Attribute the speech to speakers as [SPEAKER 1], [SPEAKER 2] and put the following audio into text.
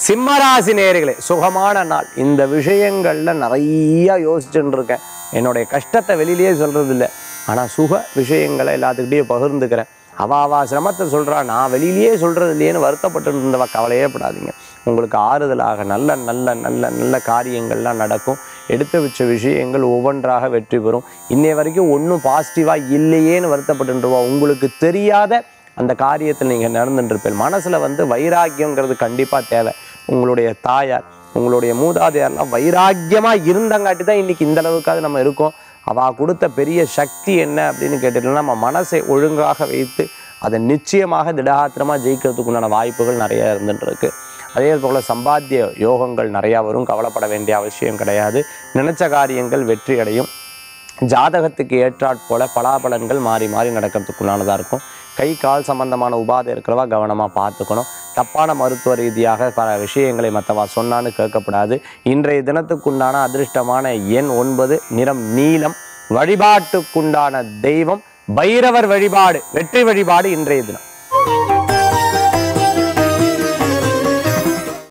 [SPEAKER 1] சிம்மராசி நேர்களே சுகமான நாள் இந்த விஷயங்கள்ல நிறைய யோசிச்சுட்டு இருக்கேன் என்னுடைய கஷ்டத்தை வெளியிலேயே சொல்றது இல்லை ஆனா சுக விஷயங்களை எல்லாத்துக்கிட்டையும் பகிர்ந்துக்கிறேன் அவ அவா சிரமத்தை சொல்றா நான் வெளியிலேயே சொல்றது இல்லையேன்னு வருத்தப்பட்டு இருந்தவ கவலையே படாதீங்க உங்களுக்கு ஆறுதலாக நல்ல நல்ல நல்ல நல்ல காரியங்கள்லாம் நடக்கும் எடுத்து வச்ச விஷயங்கள் ஒவ்வொன்றாக வெற்றி பெறும் இன்னைய வரைக்கும் ஒன்றும் பாசிட்டிவாக இல்லையேன்னு வருத்தப்பட்டுருவா உங்களுக்கு தெரியாத அந்த காரியத்தில் நீங்கள் நடந்துட்டுருப்பீங்க மனசில் வந்து வைராக்கியங்கிறது கண்டிப்பாக தேவை உங்களுடைய தாயார் உங்களுடைய மூதாதையார்லாம் வைராக்கியமாக இருந்தங்காட்டி தான் இன்றைக்கி இந்த அளவுக்காவது நம்ம இருக்கோம் அவள் கொடுத்த பெரிய சக்தி என்ன அப்படின்னு கேட்டுட்டோம்னா நம்ம மனசை ஒழுங்காக வைத்து அதை நிச்சயமாக திடகாத்திரமாக ஜெயிக்கிறதுக்கு உண்டான வாய்ப்புகள் நிறைய இருந்துட்டு இருக்கு அதே போல் சம்பாத்திய யோகங்கள் நிறையா வரும் கவலைப்பட வேண்டிய அவசியம் கிடையாது நினைச்ச காரியங்கள் வெற்றி அடையும் ஜாதகத்துக்கு ஏற்றாற் போல பலாபலன்கள் மாறி மாறி நடக்கிறதுக்குள்ளானதாக இருக்கும் கை கால் சம்பந்தமான உபாதை இருக்கிறவா கவனமாக பார்த்துக்கணும் தப்பான மருத்துவ ரீதியாக பல விஷயங்களை மற்றவா சொன்னான்னு கேட்கக்கூடாது இன்றைய தினத்துக்குண்டான அதிர்ஷ்டமான எண் ஒன்பது நிறம் நீலம் வழிபாட்டுக்குண்டான தெய்வம் பைரவர் வழிபாடு வெற்றி வழிபாடு இன்றைய தினம்